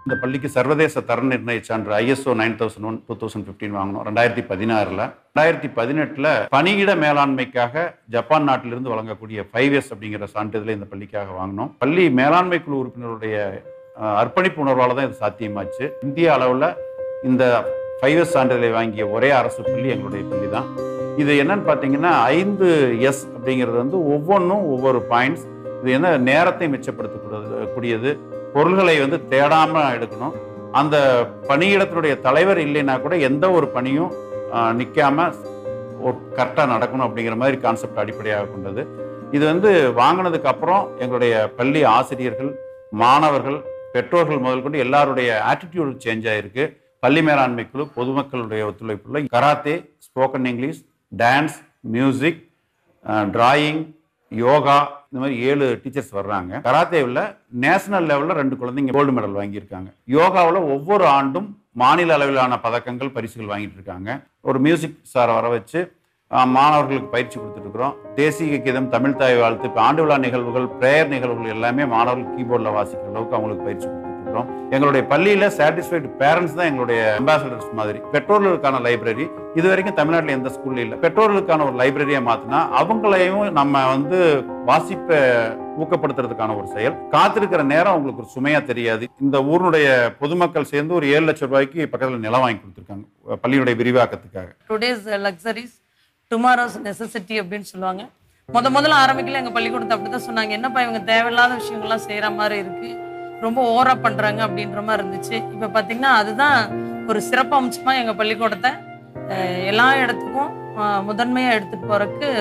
இந்த பள்ளிக்கு சர்வதேச தர நிர்ணய சான்று ISO nine thousand one two thousand fifteen வாங்கினோம் ரெண்டாயிரத்தி பதினாறில் ரெண்டாயிரத்தி பதினெட்டில் பணியிட மேலாண்மைக்காக ஜப்பான் நாட்டிலிருந்து வழங்கக்கூடிய ஃபைவ் எஸ் அப்படிங்கிற சான்றிதழை இந்த பள்ளிக்காக வாங்கினோம் பள்ளி மேலாண்மை குழு உறுப்பினருடைய அஹ், அர்ப்பணிப்பு உணர்வால் தான் இது சாத்தியமாச்சு இந்திய அளவில் இந்த ஃபைவ் எஸ் சான்றிதழை வாங்கிய ஒரே அரசு பள்ளி எங்களுடைய பள்ளி தான் இது என்னன்னு பார்த்தீங்கன்னா ஐந்து எஸ் அப்படிங்கிறது வந்து ஒவ்வொன்றும் ஒவ்வொரு பாயிண்ட்ஸ் இது என்ன நேரத்தை மிச்சப்படுத்தக்கூடாது கூடியது பொருள்களை வந்து தேடாம எடுக்கணும் அந்த பணியிடத்தினுடைய தலைவர் இல்லைன்னா கூட எந்த ஒரு பணியும் ஆஹ், நிக்காம கரெக்டாக நடக்கணும் அப்படிங்கிற மாதிரி கான்செப்ட் அடிப்படையாக கொண்டது இது வந்து வாங்கினதுக்கு அப்புறம் எங்களுடைய பள்ளி ஆசிரியர்கள் மாணவர்கள் பெற்றோர்கள் முதல் கொண்டு எல்லாருடைய ஆட்டிடியூடு சேஞ்ச் ஆயிருக்கு பள்ளி மேலாண்மை குழு பொதுமக்களுடைய ஒத்துழைப்புள்ள karate spoken English dance music drawing yoga இந்த மாதிரி ஏழு டீச்சர்ஸ் வர்றாங்க கராத்தேவில் நேஷனல் லெவலில் ரெண்டு குழந்தைங்க கோல்டு மெடல் வாங்கியிருக்காங்க யோகாவில் ஒவ்வொரு ஆண்டும் மாநில அளவிலான பதக்கங்கள் பரிசுகள் வாங்கிட்டு இருக்காங்க ஒரு மியூசிக் சாரை வர வச்சு ஆஹ், மாணவர்களுக்கு பயிற்சி கொடுத்துட்டு இருக்கிறோம் தேசிய கீதம் தமிழ் தாய் வாழ்த்து இப்போ ஆண்டு விழா நிகழ்வுகள் பிரேயர் நிகழ்வுகள் எல்லாமே மாணவர்கள் கீபோர்டில் வாசிக்கிற அளவுக்கு அவங்களுக்கு பயிற்சி கொடுத்துட்டு இருக்கிறோம் எங்களுடைய பள்ளியில் சாட்டிஸ்ஃபைடு பேரண்ட்ஸ் தான் எங்களுடைய அம்பாசடர்ஸ் மாதிரி பெற்றோர்களுக்கான லைப்ரரி இது வரைக்கும் தமிழ்நாட்டில் எந்த ஸ்கூல்ல இல்லை பெற்றோர்களுக்கான ஒரு லைப்ரரியை மாற்றினா அவங்களையும் நம்ம வந்து வாசிப்பை ஊக்கப்படுத்துறதுக்கான ஒரு செயல் காத்திருக்கிற நேரம் அவங்களுக்கு ஒரு சுமையா தெரியாது இந்த ஊருடைய பொதுமக்கள் சேர்ந்து ஒரு ஏழு லட்சம் ரூபாய்க்கு பக்கத்தில் நிலம் வாங்கி கொடுத்துருக்காங்க பள்ளியுடைய விரிவாக்கத்துக்காக டுடேஸ் லக்ஸரிஸ் டுமாரோஸ் நெசசிட்டி அப்படின்னு சொல்லுவாங்க முத முதல்ல ஆரம்பிக்கல எங்கள் பள்ளிக்கூடத்தை அப்படி தான் சொன்னாங்க என்னப்பா இவங்க தேவையில்லாத விஷயங்கள்லாம் செய்கிற மாதிரி இருக்கு ரொம்ப ஓவரா பண்ணுறாங்க அப்படின்ற மாதிரி இருந்துச்சு இப்போ பார்த்தீங்கன்னா அதுதான் ஒரு சிறப்பு அம்சமாக எங்கள் பள்ளிக்கூடத்தை அஹ், எல்லா இடத்துக்கும் முதன்மையாக எடுத்துகிட்டு போகிறதுக்கு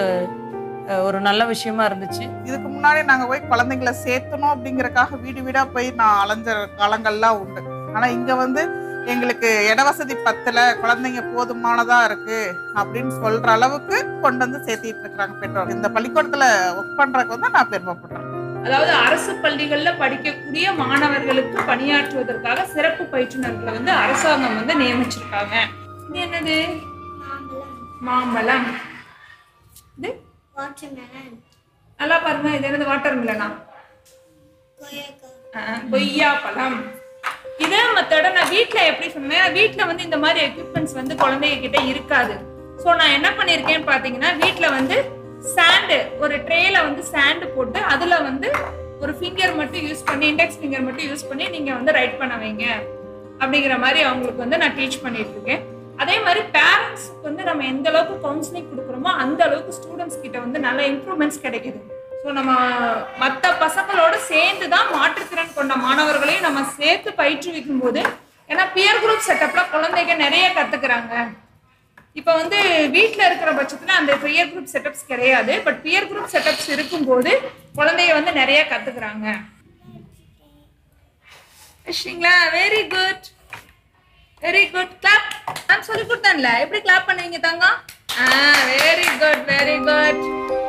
ஒரு நல்ல விஷயமா இருந்துச்சு இதுக்கு முன்னாடி நாங்க போய் குழந்தைங்கள சேர்த்தணும் அப்படிங்கறக்காக வீடு வீடா போய் நான் அலைஞ்ச காலங்கள்லாம் உண்டு ஆனா இங்க வந்து எங்களுக்கு இட வசதி பத்தல குழந்தைங்க போதுமானதா இருக்கு அப்படின்னு சொல்ற அளவுக்கு கொண்டு வந்து சேர்த்திட்டு இருக்கிறாங்க பெற்றோர் இந்த பள்ளிக்கூடத்துல ஒர்க் பண்றதுக்கு வந்து நான் பெருமைப்படுறேன் அதாவது அரசு பள்ளிகள்ல படிக்கக்கூடிய மாணவர்களுக்கு பணியாற்றுவதற்காக சிறப்பு பயிற்றுனர்களை வந்து அரசாங்கம் வந்து நியமிச்சிருக்காங்க இது என்னது மாம்பழம் இது வாட்டர்மெலன் நல்லா பாருங்க இது என்னது வாட்டர் மிலனா கொய்யாக்காய் கொய்யா பழம் இதே மெத்தட நான் வீட்ல எப்படி சொன்னேன் வீட்ல வந்து இந்த மாதிரி எக்யூப்மெண்ட்ஸ் வந்து குழந்தைங்க கிட்ட இருக்காது ஸோ நான் என்ன பண்ணியிருக்கேன்னு பார்த்தீங்கன்னா வீட்ல வந்து சாண்டு ஒரு ட்ரேல வந்து சாண்டு போட்டு அதுல வந்து ஒரு ஃபிங்கர் மட்டும் யூஸ் பண்ணி இண்டெக்ஸ் ஃபிங்கர் மட்டும் யூஸ் பண்ணி நீங்க வந்து ரைட் பண்ண வைங்க அப்படிங்கிற மாதிரி அவங்களுக்கு வந்து நான் டீச் பண்ணிட்டு இருக்கேன் அதே மாதிரி பேரண்ட்ஸ்க்கு வந்து நம்ம எந்த அளவுக்கு கவுன்சிலிங் கொடுக்குறோமோ அந்த அளவுக்கு ஸ்டூடெண்ட்ஸ் கிட்ட வந்து நல்ல இம்ப்ரூவ்மெண்ட்ஸ் கிடைக்குது ஸோ நம்ம மற்ற பசங்களோட சேர்ந்து தான் மாற்றுத்திறன் கொண்ட மாணவர்களையும் நம்ம சேர்த்து பயிற்றுவிக்கும் போது ஏன்னா பியர் குரூப் செட்டப்ல குழந்தைங்க நிறைய கத்துக்கிறாங்க இப்போ வந்து வீட்டில் இருக்கிற பட்சத்தில் அந்த பியர் குரூப் செட்டப்ஸ் கிடையாது பட் பியர் குரூப் செட்டப்ஸ் இருக்கும்போது குழந்தைய வந்து நிறைய கத்துக்கிறாங்க வச்சிங்களா very good very good clap நான் சொல்லி கொடுத்தேன்ல எப்படி கிளாப் பண்ணுவீங்க தங்கம் ஆ வெரி குட் வெரி குட்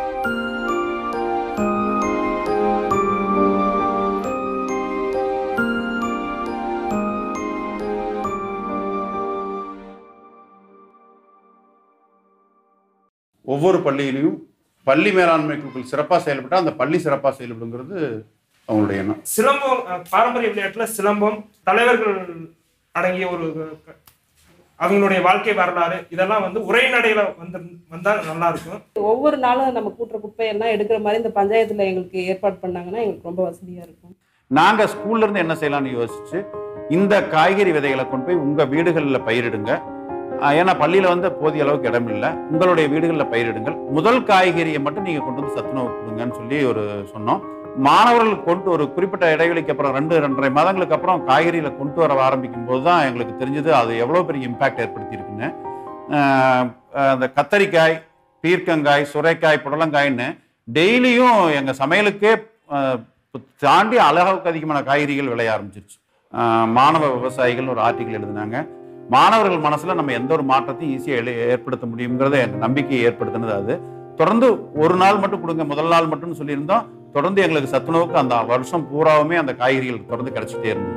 ஒவ்வொரு பள்ளியிலையும் பள்ளி மேலாண்மை குழுக்கள் சிறப்பாக செயல்பட்டால் அந்த பள்ளி சிறப்பாக செயல்படுங்கிறது அவங்களுடைய எண்ணம் சிலம்பம் அஹ், பாரம்பரிய விளையாட்டுல சிலம்பம் தலைவர்கள் அடங்கிய ஒரு க- அவங்களுடைய வாழ்க்கை வரலாறு இதெல்லாம் வந்து உரைநடையில வந்து வந்தா நல்லா இருக்கும் ஒவ்வொரு நாளும் நம்ம கூட்டுற குப்பையெல்லாம் எடுக்கிற மாதிரி இந்த பஞ்சாயத்துல எங்களுக்கு ஏற்பாடு பண்ணாங்கன்னா எங்களுக்கு ரொம்ப வசதியா இருக்கும் நாங்கள் ஸ்கூல்ல இருந்து என்ன செய்யலாம்னு யோசிச்சு இந்த காய்கறி விதைகளை கொண்டு போய் உங்க வீடுகளில் பயிரிடுங்க ஆஹ் ஏன்னா பள்ளியில வந்து போதிய அளவுக்கு இடம் இல்லை உங்களுடைய வீடுகளில் பயிரிடுங்கள் முதல் காய்கறியை மட்டும் நீங்க கொண்டு வந்து சத்துணவு கொடுங்கன்னு சொல்லி ஒரு சொன்னோம் மாணவர்கள் கொண்டு ஒரு குறிப்பிட்ட இடைவெளிக்கு அப்புறம் ரெண்டு ரெண்டரை மாதங்களுக்கு அப்புறம் காய்கறிகளை கொண்டு வர ஆரம்பிக்கும் போது தான் எங்களுக்கு தெரிஞ்சது அது எவ்வளோ பெரிய இம்பாக்ட் ஏற்படுத்தியிருக்குன்னு ஆஹ் அந்த கத்தரிக்காய் பீர்க்கங்காய் சுரைக்காய் புடலங்காய்ன்னு டெய்லியும் எங்க சமையலுக்கே ஆஹ் தாண்டி அளவுக்கு அதிகமான காய்கறிகள் விளைய ஆரம்பிச்சிருச்சு ஆஹ் மாணவ விவசாயிகள் ஒரு ஆர்டிக்கல் எழுதினாங்க மாணவர்கள் மனசுல நம்ம எந்த ஒரு மாற்றத்தையும் ஈஸியாக ஏற்படுத்த முடியுங்கிறத எனக்கு நம்பிக்கையை ஏற்படுத்தினது அது தொடர்ந்து ஒரு நாள் மட்டும் கொடுங்க முதல் நாள் மட்டும் சொல்லியிருந்தோம் தொடர்ந்து எங்களுக்கு சத்துணவுக்கு அந்த வருஷம் பூராவுமே அந்த காய்கறிகள் தொடர்ந்து கிடைச்சிட்டே இருந்தது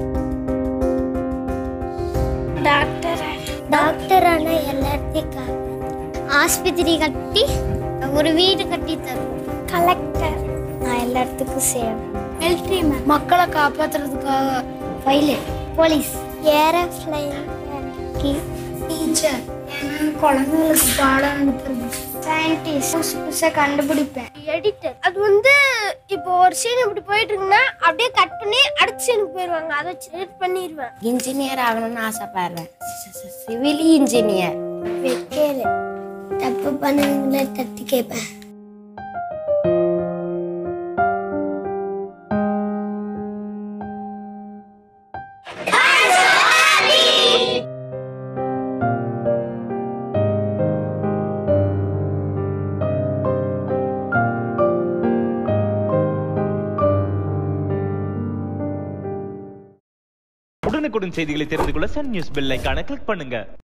டாக்டர் டாக்டர் ஆனா எல்லாத்தையும் காப்பாத்து ஆஸ்பத்திரி கட்டி ஒரு வீடு கட்டி தரும் கலெக்டர் நான் எல்லா இடத்துக்கும் சேவேன் மிலிட்ரி மக்களை காப்பாத்துறதுக்காக பைலட் போலீஸ் ஏரோப்ளைன் டீச்சர் ஏன்னா குழந்தைங்களுக்கு பாடம் அனுப்புறது சயின்டிஸ்ட் புதுசு புதுசாக கண்டுபிடிப்பேன் எடிட்டர் அது வந்து இப்போ ஒரு சீன் இப்படி போயிட்டு இருக்குன்னா அப்படியே கட் பண்ணி அடுத்த சீனுக்கு போயிடுவாங்க அதை வச்சு edit பண்ணிடுவேன் இன்ஜினியர் ஆகணும்னு ஆசைப்படுறேன் சிவில் இன்ஜினியர் வைக்கல தப்பு பண்ணுவீங்களே தட்டி கேட்பேன் உடனுக்குடன் செய்திகளை தெரிந்து கொள்ள சன் நியூஸ் பெல் ஐகானை கிளிக் பண்ணுங்க